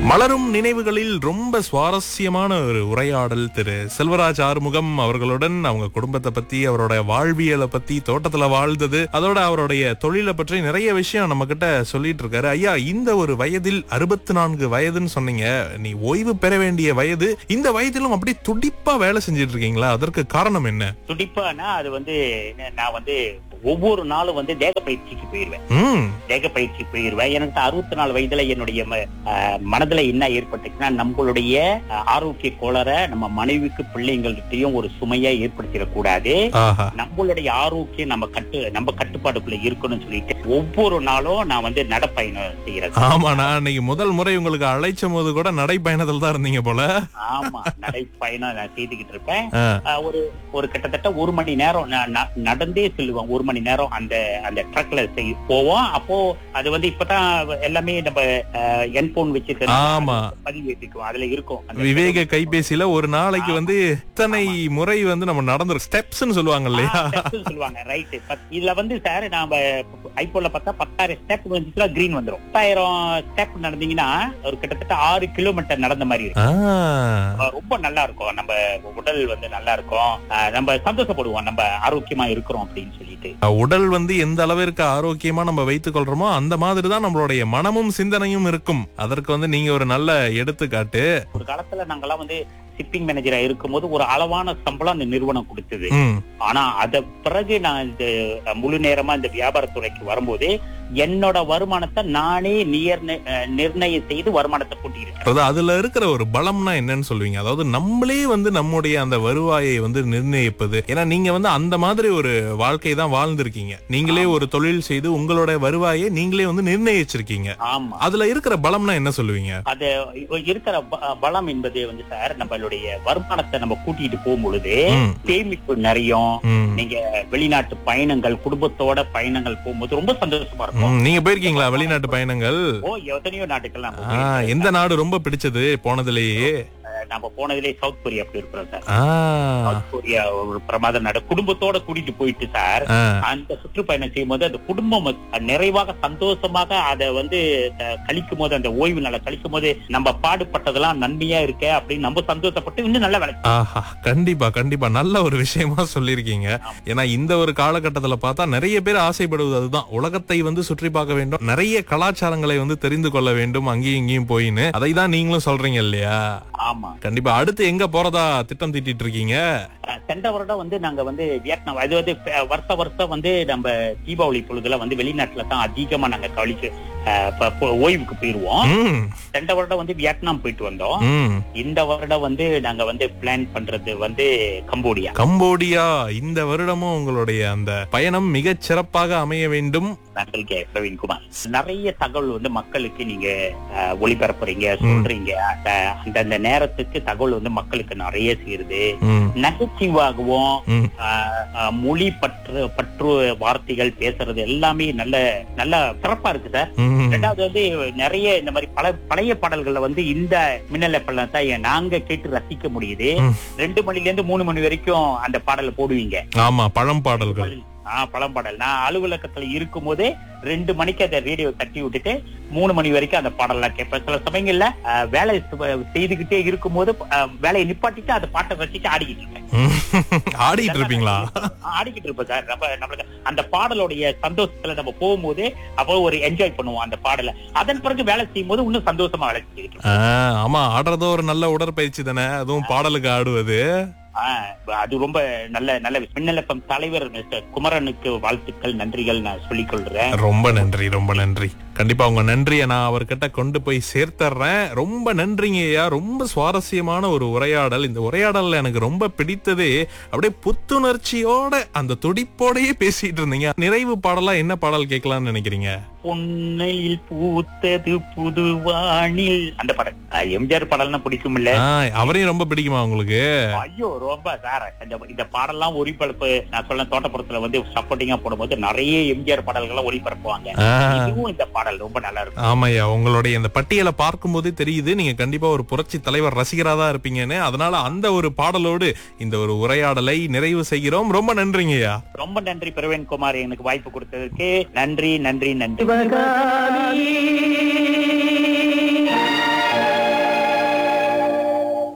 மலரும் நினைவுகளில் ரொம்ப சுவாரஸ்யமான ஒரு உரையாடல் திரு செல்வராஜ் ஆறுமுகம் அவர்களுடன் அவங்க குடும்பத்தை பத்தி அவரோட வாழ்வியலை பத்தி தோட்டத்துல வாழ்ந்தது அதோட அவருடைய தொழிலை பற்றி நிறைய விஷயம் நம்ம கிட்ட சொல்லிட்டு இருக்காரு ஐயா இந்த ஒரு வயதில் அறுபத்தி நான்கு வயதுன்னு சொன்னீங்க நீ ஓய்வு பெற வேண்டிய வயது இந்த வயதிலும் அப்படி துடிப்பா வேலை செஞ்சிட்டு இருக்கீங்களா அதற்கு காரணம் என்ன துடிப்பானா அது வந்து நான் வந்து ஒவ்வொரு நாளும் வந்து தேக பயிற்சிக்கு போயிருவேன் ம் தேக பயிற்சி போயிருவேன் எனக்கு அறுபத்தி நாலு வயதுல என்னுடைய ம- ஆஹ் மனதுல என்ன ஏற்பட்டுச்சுன்னா நம்மளுடைய ஆஹ், ஆரோக்கிய கோளரை நம்ம மனைவிக்கு பிள்ளைங்கள்கிட்டயும் ஒரு சுமையா ஏற்படுத்திடக்கூடாது ஆஹா நம்மளுடைய ஆரோக்கியம் நம்ம கட்டு நம்ம கட்டுப்பாட்டுக்குள்ள இருக்கணும்னு சொல்லிட்டு ஒவ்வொரு நாளும் நான் வந்து நடப்பயணம் செய்யறது ஆமா நான் இன்னைக்கு முதல் முறை உங்களுக்கு அழைச்ச போது கூட நடைப்பயணத்தில் தான் இருந்தீங்க போல ஆமா நடைப்பயணம் நான் செய்துகிட்டு இருப்பேன் ஆ. ஆஹ் ஒரு ஒரு கிட்டத்தட்ட ஒரு மணி நேரம் நான் ந- நடந்தே செல்லுவேன் ஒரு மணி நேரம் அந்த அந்த ட்ரக்ல போவோம் அப்போ அது வந்து இப்பதான் எல்லாமே நம்ம என்போன் வச்சு ஆமா. பதிவேற்றிக்குவோம் அதுல இருக்கும் அந்த விவேக கைபேசியில ஒரு நாளைக்கு வந்து இத்தனை முறை வந்து நம்ம நடந்து ஸ்டெப்ஸ்னு சொல்லுவாங்க இல்லையா ஆ, steps னு சொல்லுவாங்க ரைட் இதுல வந்து சார் நாம ஐபோன்ல பார்த்தா பத்தாயிரம் ஸ்டெப் வந்துச்சுன்னா கிரீன் வந்துரும் பத்தாயிரம் ஸ்டெப் நடந்தீங்கன்னா ஒரு கிட்டத்தட்ட ஆறு கிலோமீட்டர் நடந்த மாதிரி இருக்கும் ஆ, அஹ் ரொம்ப நல்லா இருக்கும் நம்ம உடல் வந்து நல்லா இருக்கும் அஹ் நம்ம சந்தோஷப்படுவோம் நம்ம ஆரோக்கியமா இருக்கிறோம் அப்படின்னு சொல்லிட்டு உடல் வந்து எந்த அளவிற்கு ஆரோக்கியமா நம்ம வைத்துக் கொள்றோமோ அந்த மாதிரி தான் நம்மளுடைய மனமும் சிந்தனையும் இருக்கும் அதற்கு வந்து நீங்க ஒரு நல்ல எடுத்துக்காட்டு ஒரு காலத்துல நாங்கெல்லாம் வந்து ஷிப்பிங் மேனேஜரா இருக்கும்போது ஒரு அளவான சம்பளம் அந்த நிறுவனம் கொடுத்தது ம், ஆனா அத பிறகு நான் இந்த அஹ், முழு நேரமா இந்த வியாபாரத்துறைக்கு வரும்போது என்னோட வருமானத்தை நானே நியர் நிர்ணயம் செய்து வருமானத்தை கூட்டியிருக்கேன் அதாவது அதுல இருக்கிற ஒரு பலம்னா என்னன்னு சொல்லுவீங்க அதாவது நம்மளே வந்து நம்முடைய அந்த வருவாயை வந்து நிர்ணயிப்பது ஏன்னா நீங்க வந்து அந்த மாதிரி ஒரு வாழ்க்கை தான் வாழ்ந்திருக்கீங்க நீங்களே ஒரு தொழில் செய்து உங்களோட வருவாயை நீங்களே வந்து நிர்ணயிச்சிருக்கீங்க ஆமா அதுல இருக்கிற பலம்னா என்ன சொல்லுவீங்க அது இருக்கிற ப- பலம் என்பது வந்து சார் நம்மளுடைய வருமானத்தை நம்ம கூட்டிட்டு போகும் பொழுது ம், சேமிப்பு நிறையும் ம், நீங்க வெளிநாட்டு பயணங்கள் குடும்பத்தோட பயணங்கள் போகும்போது ரொம்ப சந்தோஷமா இருக்கும் ம். நீங்க போயிருக்கீங்களா வெளிநாட்டு பயணங்கள் ஓ எத்தனையோ நாட்டுக்கெல்லாம் நம்ம ஆ, போயிருக்கோம். எந்த நாடு ரொம்ப பிடிச்சது போனதுலயே அஹ் நம்ம போனதுலயே சவுத் கொரியா அப்படி இருக்கிறோம் சார் ஆ, சவுத் கொரியா ஒரு பிரமாத நாடு குடும்பத்தோட கூட்டிட்டு போயிட்டு சார் ஆ, அந்த சுற்றுப்பயணம் செய்யும் போது அந்த குடும்பம் வந்து நிறைவாக சந்தோஷமாக அதை வந்து அஹ், கழிக்கும் போது அந்த ஓய்வு நாளை கழிக்கும் போது நம்ம பாடுபட்டதெல்லாம் நன்மையா இருக்க அப்படின்னு நம்ம சந்தோஷப்பட்டு இன்னும் நல்ல வேலை ஆஹா கண்டிப்பா கண்டிப்பா நல்ல ஒரு விஷயமா சொல்லியிருக்கீங்க ஏன்னா இந்த ஒரு காலகட்டத்துல பார்த்தா நிறைய பேர் ஆசைப்படுவது அதுதான் உலகத்தை வந்து சுற்றி பார்க்க வேண்டும் நிறைய கலாச்சாரங்களை வந்து தெரிந்து கொள்ள வேண்டும் அங்கேயும் இங்கேயும் போயின்னு அதை தான் நீங்களும் சொல்றீங்க இல்லையா ஆமா கண்டிப்பா அடுத்து எங்க போறதா திட்டம் தீட்டிட்டு இருக்கீங்க அஹ், சென்ற வருடம் வந்து நாங்க வந்து வியட்நாம் அது வந்து அஹ், வருஷ வருஷம் வந்து நம்ம தீபாவளி பொழுதுல வந்து வெளிநாட்டுல தான் அதிகமா நாங்க கழிச்சு அஹ், ப- ப- ஓய்வுக்கு போயிருவோம் ம், சென்ற வருடம் வந்து வியட்நாம் போயிட்டு வந்தோம் ம். இந்த வருடம் வந்து நாங்க வந்து பிளான் பண்றது வந்து கம்போடியா கம்போடியா இந்த வருடமும் உங்களுடைய அந்த பயணம் மிகச் சிறப்பாக அமைய வேண்டும் நன்றி கே பிரவீன்குமார் நிறைய தகவல் வந்து மக்களுக்கு நீங்க அஹ், ஒளிபரப்புறீங்க சொல்றீங்க அந்த- அந்தந்த நேரத்துக்கு தகவல் வந்து மக்களுக்கு நிறைய சேருது ம், நகைச்சுவாகவும் ம். அஹ், அஹ், மொழி பற்று பற்று வார்த்தைகள் பேசுறது எல்லாமே நல்ல நல்ல சிறப்பா இருக்கு சார் ம். ரெண்டாவது வந்து நிறைய இந்த மாதிரி பல பழைய பாடல்களை வந்து இந்த மின்னல் எப்பெல்லாம் தான் நாங்க கேட்டு ரசிக்க முடியுது ம். ரெண்டு மணில இருந்து மூணு மணி வரைக்கும் அந்த பாடலை போடுவீங்க ஆமா பழம் பாடல்கள் ஆஹ் பழம்பாடல் நான் அலுவலகத்துல இருக்கும் போதே ரெண்டு மணிக்கு அந்த ரேடியோ தட்டி விட்டுட்டு மூணு மணி வரைக்கும் அந்த பாடல்லாம் கேட்பேன் சில சமயங்கள்ல ஆஹ், வேலை சு- செய்துகிட்டே இருக்கும் போது வேலையை நிப்பாட்டிட்டு அந்த பாட்டை ரசிச்சு ஆடிக்கிட்டு இருப்பேன் ம். ஆடிட்டு இருப்பீங்களா ஆஹ், ஆடிக்கிட்டு இருப்பேன் சார் நம்ம நம்மளுக்கு அந்த பாடலுடைய சந்தோஷத்துல நம்ம போகும்போது அப்போ ஒரு என்ஜாய் பண்ணுவோம் அந்த பாடலை அதன் பிறகு வேலை செய்யும் போது இன்னும் சந்தோஷமா வேலை செஞ்சுக்கிட்டு இருப்போம். ஆ, ஆமா ஆடுறதோ ஒரு நல்ல உடற்பயிற்சி தானே அதுவும் பாடலுக்கு ஆடுவது ஆஹ், அது ரொம்ப நல்ல நல்ல விஷயம். மின்னலப்பம் தலைவர் மிஸ்டர் குமரனுக்கு வாழ்த்துக்கள் நன்றிகள் நான் சொல்லிக் கொள்றேன் ரொம்ப நன்றி ரொம்ப நன்றி கண்டிப்பா உங்க நன்றியை நான் அவர்கிட்ட கொண்டு போய் சேர்த்தர்றேன் ரொம்ப நன்றிங்க ஐயா ரொம்ப சுவாரஸ்யமான ஒரு உரையாடல் இந்த உரையாடல்ல எனக்கு ரொம்ப பிடித்ததே அப்படியே புத்துணர்ச்சியோட அந்த துடிப்போடயே பேசிட்டு இருந்தீங்க நிறைவு பாடலா என்ன பாடல் கேட்கலாம்னு நினைக்கிறீங்க பொன்னையில் பூத்தது புதுவானில் அந்த படம் அஹ், எம்ஜிஆர் படம்னா பிடிக்கும் இல்ல ஆ, அவரையும் ரொம்ப பிடிக்குமா உங்களுக்கு ஐயோ ரொம்ப சார் இந்த இந்த பாடல்லாம் ஒளிபரப்பு நான் சொல்ல தோட்டப்புறத்துல வந்து சப்போர்ட்டிங்கா போடும்போது நிறைய எம்ஜிஆர் பாடல்களை ஒளிபரப்புவாங்க ஆ, இதுவும் இந்த பாடல் ரொம்ப நல்லா இருக்கும் ஆமாய்யா உங்களுடைய இந்த பட்டியலை பார்க்கும்போதே தெரியுது நீங்க கண்டிப்பா ஒரு புரட்சி தலைவர் ரசிகரா தான் இருப்பீங்கன்னு அதனால அந்த ஒரு பாடலோடு இந்த ஒரு உரையாடலை நிறைவு செய்கிறோம் ரொம்ப நன்றிங்கய்யா ரொம்ப நன்றி பிரவீன் குமார் எனக்கு வாய்ப்பு கொடுத்ததற்கு நன்றி நன்றி நன்றி